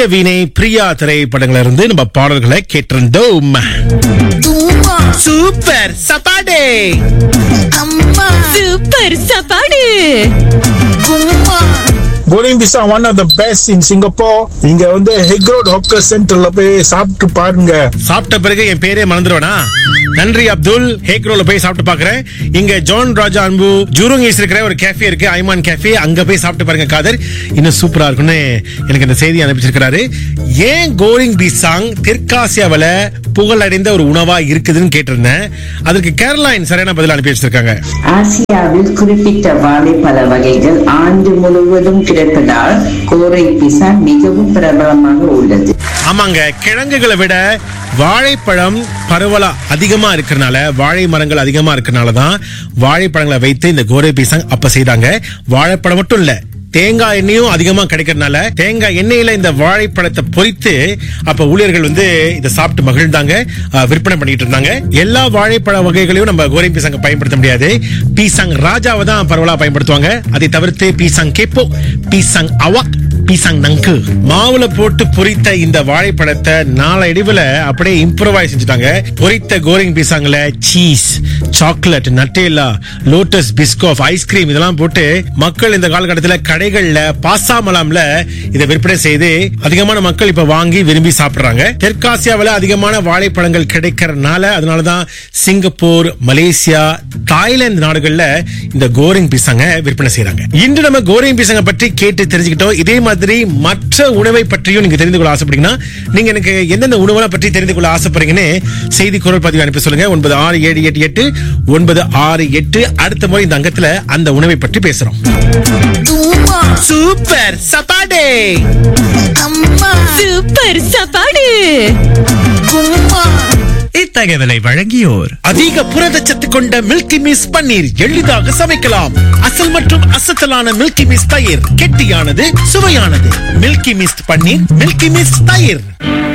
வீணை பிரியா திரைப்படங்கள்ல இருந்து நம்ம பாடல்களை கேட்டிருந்தோம் சூப்பர் சப்பாடே சூப்பர் சாப்பாடு Goreng pisang one of the best in Singapore. இங்க வந்து ஹெக் ரோட் ஹாக்கர் சென்டர்ல போய் சாப்பிட்டு பாருங்க சாப்பிட்ட பிறகு என் பேரே மறந்துடுவேனா நன்றி அப்துல் ஹேக்ரோல போய் சாப்பிட்டு பாக்குறேன் இங்க ஜான் ராஜா அன்பு ஜூருங் ஈஸ்ட் இருக்கிற ஒரு கேஃபே இருக்கு ஐமான் கேஃபே அங்க போய் சாப்பிட்டு பாருங்க காதர் இன்னும் சூப்பரா இருக்கும்னு எனக்கு இந்த செய்தி அனுப்பிச்சிருக்கிறாரு ஏன் கோரிங் பிசாங் தெற்காசியாவில புகழடைந்த ஒரு உணவா இருக்குதுன்னு கேட்டிருந்தேன் அதுக்கு கேரளாயின் சரியான பதில் அனுப்பி வச்சிருக்காங்க ஆசியாவில் குறிப்பிட்ட வாழைப்பழ வகைகள் ஆண்டு முழுவதும் கிடைப்பதால் கோரை பிசா மிகவும் பிரபலமாக உள்ளது ஆமாங்க கிழங்குகளை விட வாழைப்பழம் பரவலா அதிகமா இருக்கிறனால வாழை மரங்கள் அதிகமா இருக்கிறனால தான் வாழைப்பழங்களை வைத்து இந்த கோரை பீசங் அப்ப செய்தாங்க வாழைப்பழம் மட்டும் இல்ல தேங்காய் எண்ணெயும் அதிகமா கிடைக்கிறதுனால தேங்காய் எண்ணெயில இந்த வாழைப்பழத்தை பொரித்து அப்ப ஊழியர்கள் வந்து இதை சாப்பிட்டு மகிழ்ந்தாங்க அஹ், விற்பனை பண்ணிட்டு இருந்தாங்க எல்லா வாழைப்பழ வகைகளையும் நம்ம கோரை பீசங்க பயன்படுத்த முடியாது பீசங் ராஜாவை தான் பரவலா பயன்படுத்துவாங்க அதை தவிர்த்து பீசங் கேப்போ பீசங் அவாக் பீசாங் நங்கு மாவுல போட்டு பொரித்த இந்த வாழைப்பழத்தை நாளடைவுல அப்படியே இம்ப்ரூவைஸ் செஞ்சுட்டாங்க பொரித்த கோரிங் பீசாங்கல cheese chocolate Nutella Lotus Biscoff ice cream இதெல்லாம் போட்டு மக்கள் இந்த காலகட்டத்தில் கடைகள்ல பாசாமலாம்ல இதை விற்பனை செய்து அதிகமான மக்கள் இப்ப வாங்கி விரும்பி சாப்பிடுறாங்க தெற்காசியாவில் அதிகமான வாழைப்பழங்கள் கிடைக்கிறதுனால அதனாலதான் சிங்கப்பூர் மலேசியா தாய்லாந்து நாடுகள்ல இந்த கோரிங் பீசாங்க விற்பனை செய்றாங்க இன்று நம்ம கோரிங் பீசாங்க பற்றி கேட்டு தெரிஞ்சுக்கிட்டோம் இதே மாதிரி மற்ற உணவை பற்றியும் நீங்க தெரிந்து கொள்ள ஆசைப்பட்டீங்கன்னா நீங்க எனக்கு எந்தெந்த உணவுகளை பற்றி தெரிந்து கொள்ள ஆசைப்படுறீங்கன்னு செய்தி குரல் பதிவு அனுப்பி சொல்லுங்க ஒன்பது ஆறு ஏழு எட்டு எட்டு ஒன்பது ஆறு எட்டு அடுத்த முறை இந்த அங்கத்துல அந்த உணவை பற்றி பேசுறோம் சூப்பர் சப்பாடே சூப்பர் சாப்பாடு இத்தகவலை வழங்கியோர் அதிக புரதச்சத்து கொண்ட மில்கி மிஸ் பன்னீர் எளிதாக சமைக்கலாம் அசல் மற்றும் அசத்தலான மில்கி மிஸ் தயிர் கெட்டியானது சுவையானது Milky Mist paneer Milky Mist தயிர்